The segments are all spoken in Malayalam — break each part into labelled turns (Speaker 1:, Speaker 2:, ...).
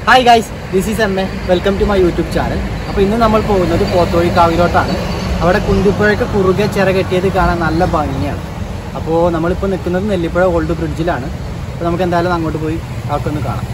Speaker 1: hi guys this is M A welcome to my YouTube channel അപ്പോൾ ഇന്ന് നമ്മൾ പോകുന്നത് പോത്തോഴിക്കാവിലോട്ടാണ് അവിടെ കുന്തിപ്പുഴയ്ക്ക് കുറുകെ ചിറ കെട്ടിയത് കാണാൻ നല്ല ഭംഗിയാണ് അപ്പോൾ നമ്മളിപ്പോൾ നിൽക്കുന്നത് നെല്ലിപ്പുഴ ഓൾഡ് ബ്രിഡ്ജിലാണ് അപ്പോൾ നമുക്ക് എന്തായാലും അങ്ങോട്ട് പോയി അതൊക്കെ ഒന്ന് കാണാം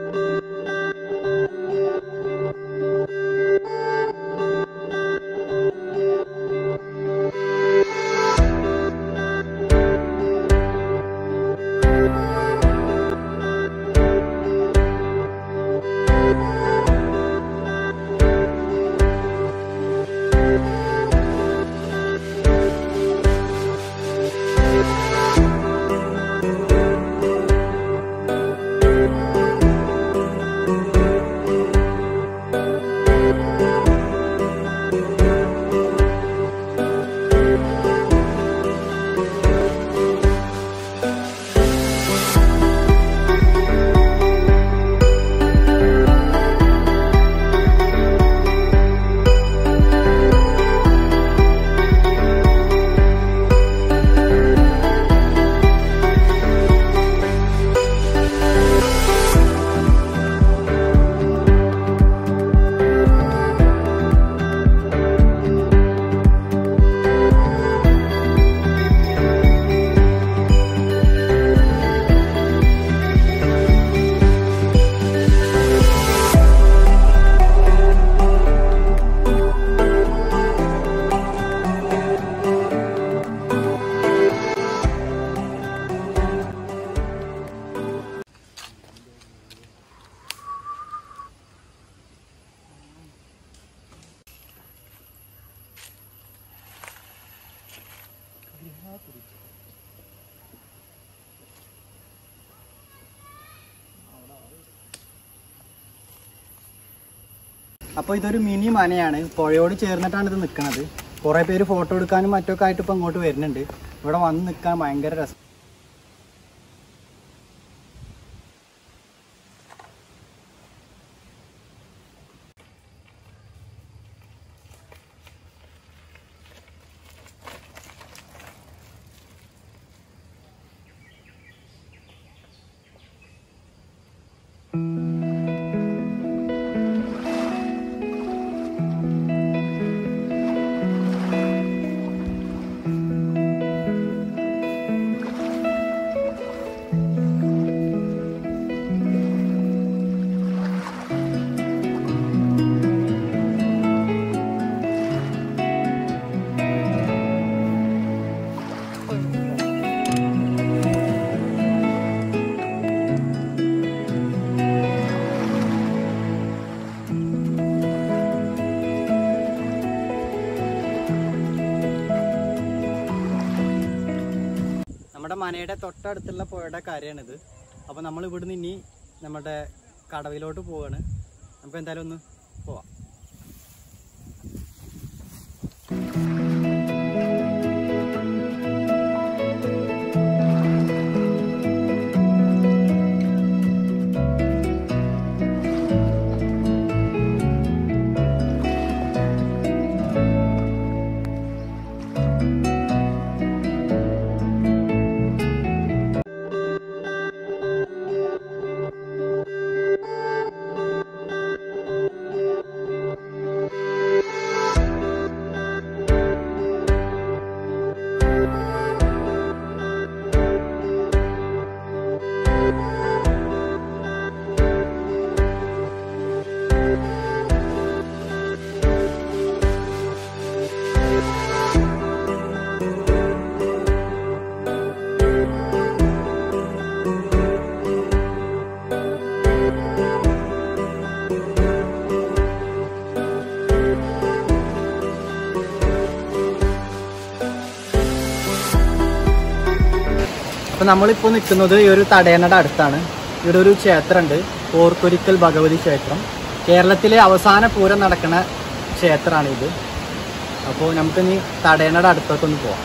Speaker 1: അപ്പോൾ ഇതൊരു മിനി മനയാണ് പുഴയോട് ചേർന്നിട്ടാണ് ഇത് നിൽക്കുന്നത് കുറേ പേര് ഫോട്ടോ എടുക്കാനും മറ്റൊക്കെ ആയിട്ട് ഇപ്പോൾ ഇങ്ങോട്ട് വരുന്നുണ്ട് ഇവിടെ വന്ന് നിൽക്കാൻ ഭയങ്കര രസം നമ്മുടെ മനയുടെ തൊട്ടടുത്തുള്ള പുഴയുടെ കരയാണിത് അപ്പോൾ നമ്മൾ ഇവിടുന്ന് ഇനി നമ്മുടെ കടവിലോട്ട് പോവാണ് നമുക്ക് എന്തായാലും ഒന്ന് പോവാം അപ്പൊ നമ്മളിപ്പോൾ നിൽക്കുന്നത് ഈ ഒരു തടയണയുടെ അടുത്താണ് ഇവിടെ ഒരു ക്ഷേത്രമുണ്ട് പോർക്കൊരിക്കൽ ഭഗവതി ക്ഷേത്രം കേരളത്തിലെ അവസാന പൂരം നടക്കുന്ന ക്ഷേത്രമാണ് ഇത് അപ്പോൾ നമുക്കിനി തടയണയുടെ അടുത്തോട്ടൊന്ന് പോവാം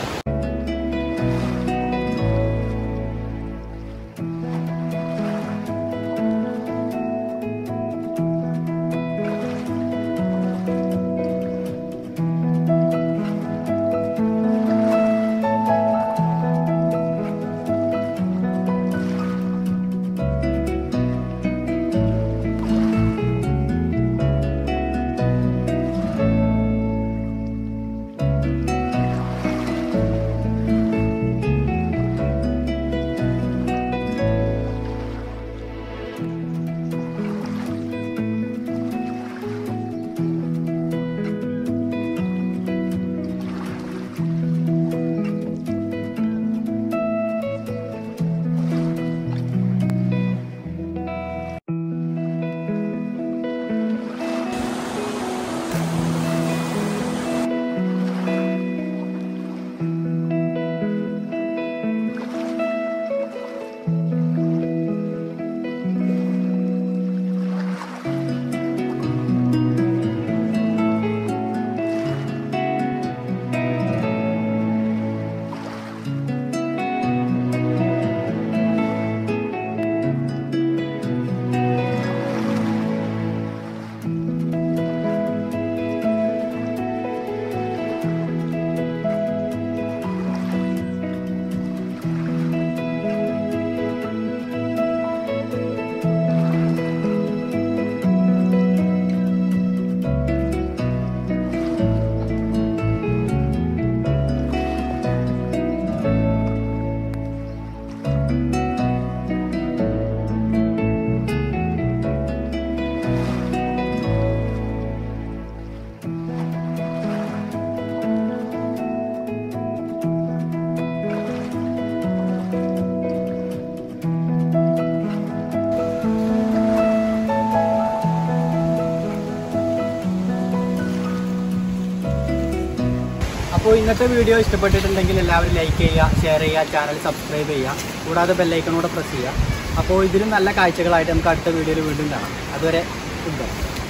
Speaker 1: ഇന്നത്തെ വീഡിയോ ഇഷ്ടപ്പെട്ടിട്ടുണ്ടെങ്കിൽ എല്ലാവരും ലൈക്ക് ചെയ്യുക ഷെയർ ചെയ്യുക ചാനൽ സബ്സ്ക്രൈബ് ചെയ്യുക കൂടാതെ ബെല്ലൈക്കണൂടെ പ്രസ് ചെയ്യുക അപ്പോൾ ഇതിലും നല്ല കാഴ്ചകളായിട്ട് നമുക്ക് അടുത്ത വീഡിയോയിൽ വീണ്ടും കാണാം അതുവരെ ഗുഡ് ബൈ